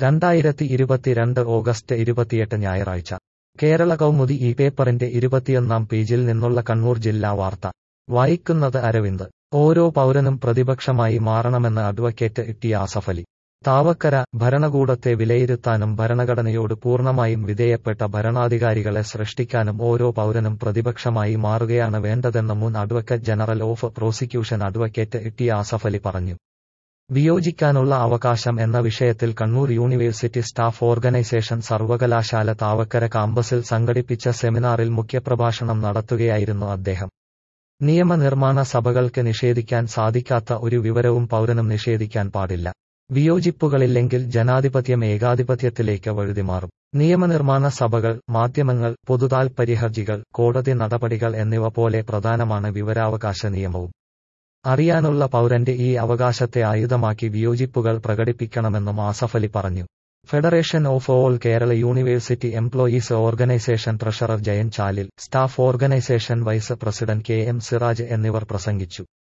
രണ്ടായിരത്തി ഇരുപത്തിരണ്ട് ഓഗസ്റ്റ് ഇരുപത്തിയെട്ട് ഞായറാഴ്ച കേരള കൗമുദി ഈ പേപ്പറിന്റെ ഇരുപത്തിയൊന്നാം പേജിൽ നിന്നുള്ള കണ്ണൂർ ജില്ലാ വാർത്ത വായിക്കുന്നത് അരവിന്ദ് ഓരോ പൗരനും പ്രതിപക്ഷമായി മാറണമെന്ന് അഡ്വക്കേറ്റ് ടി ആസഫലി താവക്കര ഭരണകൂടത്തെ വിലയിരുത്താനും ഭരണഘടനയോട് പൂർണ്ണമായും വിധേയപ്പെട്ട ഭരണാധികാരികളെ സൃഷ്ടിക്കാനും ഓരോ പൗരനും പ്രതിപക്ഷമായി മാറുകയാണ് വേണ്ടതെന്ന് മുൻ advocate general of prosecution advocate T Asafali പറഞ്ഞു വിയോജിക്കാനുള്ള അവകാശം എന്ന വിഷയത്തിൽ കണ്ണൂർ യൂണിവേഴ്സിറ്റി സ്റ്റാഫ് ഓർഗനൈസേഷൻ സർവകലാശാല താവക്കര കാമ്പസിൽ സംഘടിപ്പിച്ച സെമിനാറിൽ മുഖ്യപ്രഭാഷണം നടത്തുകയായിരുന്നു അദ്ദേഹം നിയമനിർമ്മാണ സഭകൾക്ക് നിഷേധിക്കാൻ സാധിക്കാത്ത ഒരു വിവരവും പൗരനും നിഷേധിക്കാൻ പാടില്ല വിയോജിപ്പുകളില്ലെങ്കിൽ ജനാധിപത്യം ഏകാധിപത്യത്തിലേക്ക് വഴുതിമാറും നിയമനിർമ്മാണ സഭകൾ മാധ്യമങ്ങൾ പൊതുതാൽപര്യഹർജികൾ കോടതി നടപടികൾ എന്നിവ പോലെ പ്രധാനമാണ് വിവരാവകാശ നിയമവും അറിയാനുള്ള പൗരന്റെ ഈ അവകാശത്തെ ആയുധമാക്കി വിയോജിപ്പുകൾ പ്രകടിപ്പിക്കണമെന്നും ആസഫലി പറഞ്ഞു federation of all Kerala university employees organisation treasurer Jayan Chalil staff organisation vice president K M Siraj എന്നിവർ പ്രസംഗിച്ചു